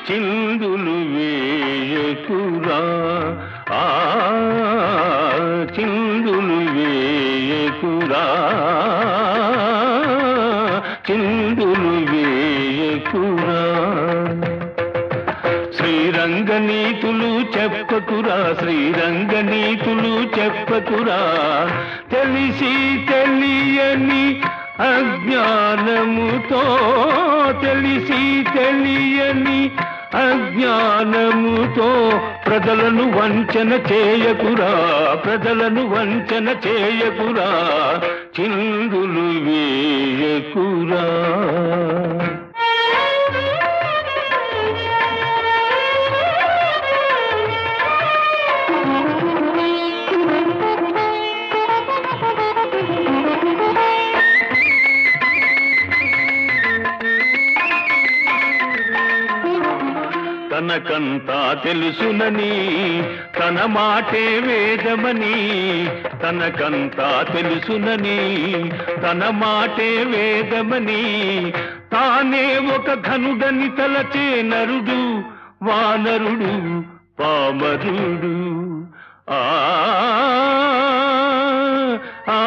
చిందులు వేయకురా ఆ చిందులు వేయకురా చిందులు వేయకురా శ్రీరంగ నీతులు చెప్పకురా శ్రీరంగ నీతులు చెప్పకురా తెలిసి తెలియని అజ్ఞానముతో తెలిసి తెలియని అజ్ఞానముతో ప్రజలను వంచన చేయకురా ప్రజలను వంచన చేయకురా చిందులు వేయకురా తనకంతా తెలుసునని తన మాటే వేదమని తనకంతా తెలుసునని తన మాటే వేదమని తానే ఒక ఘనుడని తలచే నరుడు వానరుడు పామరుడు ఆ ఆ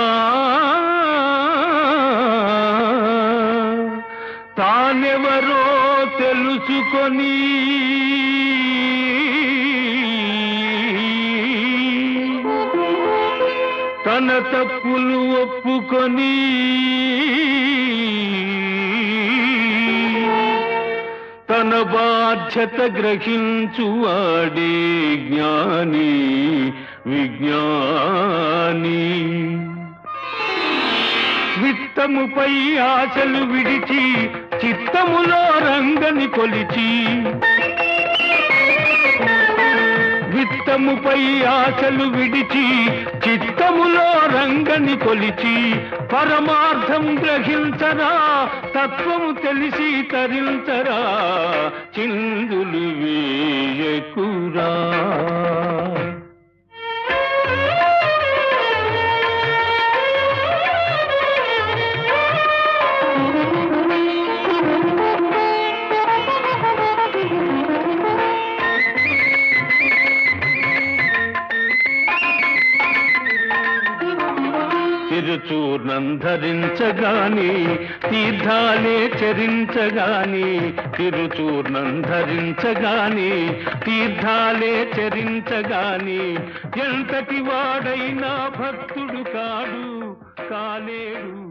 తానెవరో తెలుసుకొని తన తప్పులు ఒప్పుకొని తన బాధ్యత గ్రహించువాడే జ్ఞాని విజ్ఞాని విత్తముపై ఆశలు విడిచి చిత్తములో రంగని కొలిచి విత్తముపై ఆశలు విడిచి చిత్తములో రంగని కొలిచి పరమార్థం గ్రహించరా తత్వము తెలిసి తరించరా చిందులు వేయకురా తిరుచూర్ణం ధరించగాని తీర్థాలే చరించగాని తిరుచూర్ణం ధరించగాని తీర్థాలే చరించగాని ఎంతటి వాడైనా భక్తుడు కాడు కాలేడు